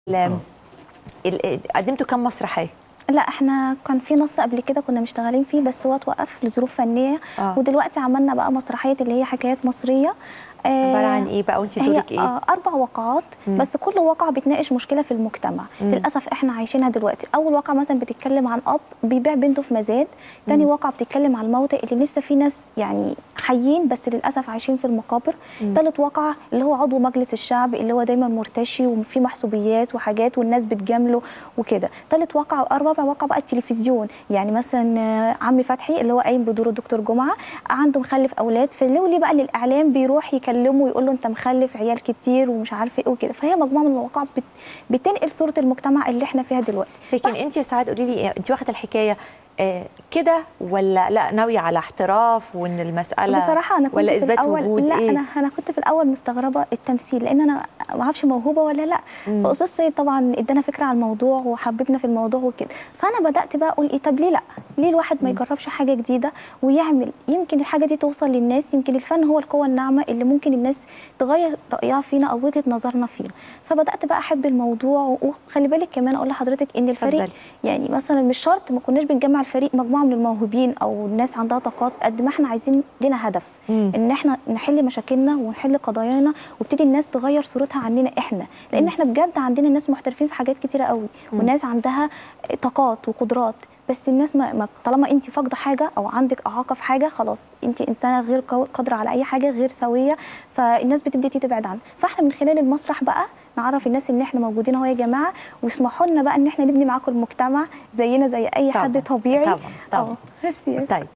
ال- ال- قدمتوا كم مسرحيه لا احنا كان في نص قبل كده كنا مشتغلين فيه بس هو اتوقف لظروف فنيه آه. ودلوقتي عملنا بقى مسرحيه اللي هي حكايات مصريه آه، عباره عن ايه بقى وانت هي دورك ايه آه اربع واقعات مم. بس كل واقعه بتناقش مشكله في المجتمع مم. للاسف احنا عايشينها دلوقتي اول واقعه مثلا بتتكلم عن اب بيبيع بنته في مزاد تاني مم. واقعه بتتكلم عن الموتى اللي لسه في ناس يعني حيين بس للاسف عايشين في المقابر مم. تالت واقعه اللي هو عضو مجلس الشعب اللي هو دايما مرتشي وفي محسوبيات وحاجات والناس بتجامله وكده تالت واقعه رابع واقعه بقى التلفزيون يعني مثلا آه، عمي فتحي اللي هو قايم بدور الدكتور جمعه عنده مخلف اولاد فليه بقى للاعلام بيروح يكلمه ويقول له انت مخلف عيال كتير ومش عارفه ايه وكده فهي مجموعه من الواقع بت... بتنقل صوره المجتمع اللي احنا فيها دلوقتي لكن انت يا سعاد قولي لي انت واخده الحكايه آه، كده ولا لا ناويه على احتراف وان المساله بصراحه انا كنت ولا في اثبات الاول وجود لا ايه انا انا كنت في الاول مستغربه التمثيل لان انا ما اعرفش موهوبه ولا لا مم. فاستاذ سيد طبعا ادانا فكره عن الموضوع وحببنا في الموضوع وكده فانا بدات بقى اقول ايه طب ليه لا ليه الواحد ما مم. يجربش حاجه جديده ويعمل يمكن الحاجه دي توصل للناس يمكن الفن هو القوه الناعمه اللي ممكن الناس تغير رايها فينا او وجهه نظرنا فينا فبدات بقى احب الموضوع وخلي بالك كمان اقول لحضرتك ان الفريق اتفضلي. يعني مثلا مش شرط ما كناش بنجمع الفريق مجموعه من الموهوبين او الناس عندها طاقات قد ما احنا عايزين لنا هدف مم. ان احنا نحل مشاكلنا ونحل قضايانا وابتدي الناس تغير صورتها عننا احنا لان مم. احنا بجد عندنا ناس محترفين في حاجات كتيره قوي مم. وناس عندها طاقات وقدرات بس الناس ما ما- طالما انت فاقده حاجه او عندك اعاقه في حاجه خلاص انت انسانه غير قو- قادره على اي حاجه غير سويه فالناس بتبتدي تبعد عنها فاحنا من خلال المسرح بقى نعرف الناس ان احنا موجودين اهو يا جماعه واسمحوا لنا بقى ان احنا نبني معاكم المجتمع زينا زي اي حد طبعاً، طبيعي طبعا طبعا اه بس يعني. طيب